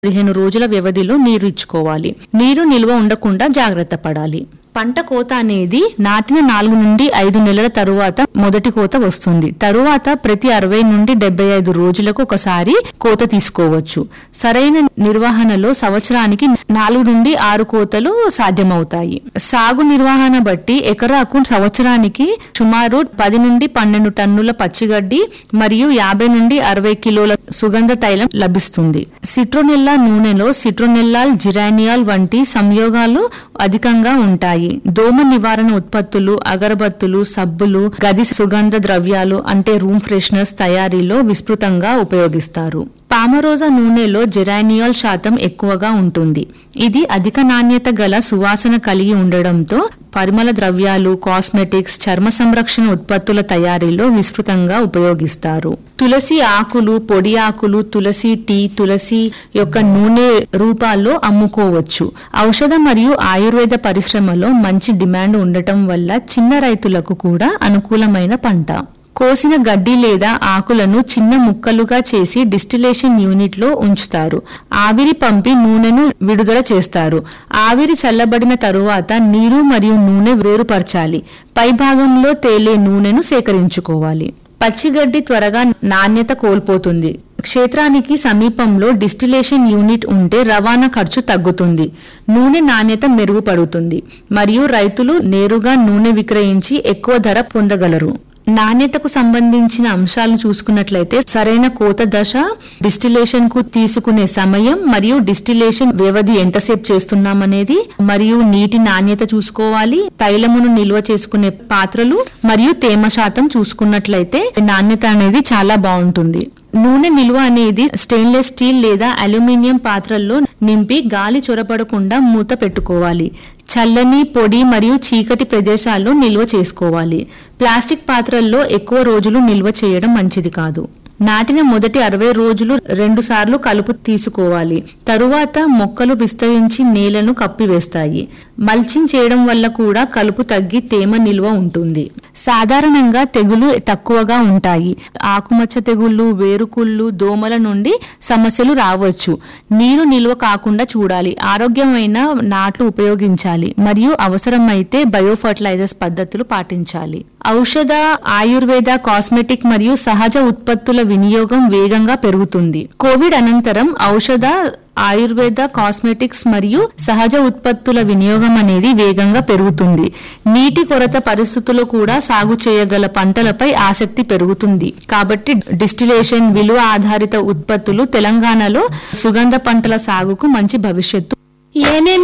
పదిహేను రోజుల వ్యవధిలో నీరు ఇచ్చుకోవాలి నీరు నిల్వ ఉండకుండా జాగ్రత్త పడాలి పంట కోత అనేది నాటిన నాలుగు నుండి ఐదు నెలల తరువాత మొదటి కోత వస్తుంది తరువాత ప్రతి అరవై నుండి డెబ్బై ఐదు రోజులకు ఒకసారి కోత తీసుకోవచ్చు సరైన నిర్వహణలో సంవత్సరానికి నాలుగు నుండి ఆరు కోతలు సాధ్యమవుతాయి సాగు నిర్వహణ బట్టి ఎకరాకు సంవత్సరానికి సుమారు పది నుండి పన్నెండు టన్నుల పచ్చిగడ్డి మరియు యాభై నుండి అరవై కిలోల సుగంధ తైలం లభిస్తుంది సిట్రోనెల్లా నూనెలో సిట్రోనెల్లాల్ జిరానియాల్ వంటి సంయోగాలు అధికంగా ఉంటాయి దోమ నివారణ ఉత్పత్తులు అగరబత్తులు సబ్బులు గది సుగంధ ద్రవ్యాలు అంటే రూమ్ ఫ్రెషనర్స్ తయారీలో విస్తృతంగా ఉపయోగిస్తారు పామరోజా నూనెలో జెరానియాల్ శాతం ఎక్కువగా ఉంటుంది ఇది అధిక నాణ్యత గల సువాసన కలిగి ఉండడంతో పరిమళ ద్రవ్యాలు కాస్మెటిక్స్ చర్మ సంరక్షణ ఉత్పత్తుల తయారీలో విస్తృతంగా ఉపయోగిస్తారు తులసి ఆకులు పొడి ఆకులు తులసి టీ తులసి యొక్క నూనె రూపాల్లో అమ్ముకోవచ్చు ఔషధ మరియు ఆయుర్వేద పరిశ్రమలో మంచి డిమాండ్ ఉండటం వల్ల చిన్న రైతులకు కూడా అనుకూలమైన పంట కోసిన గడ్డి లేదా ఆకులను చిన్న ముక్కలుగా చేసి డిస్టిలేషన్ యూనిట్ లో ఉంచుతారు ఆవిరి పంపి నూనెను విడుదల చేస్తారు ఆవిరి చల్లబడిన తరువాత నీరు మరియు నూనె వేరుపరచాలి పై భాగంలో తేలే నూనెను సేకరించుకోవాలి పచ్చిగడ్డి త్వరగా నాణ్యత కోల్పోతుంది క్షేత్రానికి సమీపంలో డిస్టిలేషన్ యూనిట్ ఉంటే రవాణా ఖర్చు తగ్గుతుంది నూనె నాణ్యత మెరుగుపడుతుంది మరియు రైతులు నేరుగా నూనె విక్రయించి ఎక్కువ ధర పొందగలరు నాణ్యతకు సంబంధించిన అంశాలను చూసుకున్నట్లయితే సరైన కోత దశ డిస్టిలేషన్ కు తీసుకునే సమయం మరియు డిస్టిలేషన్ వ్యవధి ఎంతసేపు చేస్తున్నామనేది మరియు నీటి నాణ్యత చూసుకోవాలి తైలమును నిల్వ చేసుకునే పాత్రలు మరియు తేమ శాతం చూసుకున్నట్లయితే నాణ్యత అనేది చాలా బాగుంటుంది నూనె నిల్వ అనేది స్టెయిన్లెస్ స్టీల్ లేదా అల్యూమినియం పాత్రల్లో నింపి గాలి చొరబడకుండా మూత పెట్టుకోవాలి చల్లని పొడి మరియు చీకటి ప్రదేశాల్లో నిల్వ చేసుకోవాలి ప్లాస్టిక్ పాత్రల్లో ఎక్కువ రోజులు నిల్వ చేయడం మంచిది కాదు నాటిన మొదటి అరవై రోజులు రెండు సార్లు కలుపు తీసుకోవాలి తరువాత మొక్కలు విస్తరించి నేలను కప్పివేస్తాయి మల్చింగ్ చేయడం వల్ల కూడా కలుపు తగ్గి తేమ నిల్వ ఉంటుంది సాధారణంగా తెగులు తక్కువగా ఉంటాయి ఆకుమచ్చ తెగుళ్ళు వేరుకుళ్ళు దోమల నుండి సమస్యలు రావచ్చు నీరు నిల్వ కాకుండా చూడాలి ఆరోగ్యమైన నాట్లు ఉపయోగించాలి మరియు అవసరమైతే బయో ఫర్టిలైజర్స్ పద్ధతులు పాటించాలి ఔషధ ఆయుర్వేద కాస్మెటిక్ మరియు సహజ ఉత్పత్తుల వినియోగం వేగంగా పెరుగుతుంది కోవిడ్ అనంతరం ఔషధ ఆయుర్వేద కాస్మెటిక్స్ మరియు సహజ ఉత్పత్తుల వినియోగం అనేది వేగంగా పెరుగుతుంది నీటి కొరత పరిస్థితుల్లో కూడా సాగు చేయగల పంటలపై ఆసక్తి పెరుగుతుంది కాబట్టి డిస్టిలేషన్ విలువ ఆధారిత ఉత్పత్తులు తెలంగాణలో సుగంధ పంటల సాగుకు మంచి భవిష్యత్తు ఏమేమి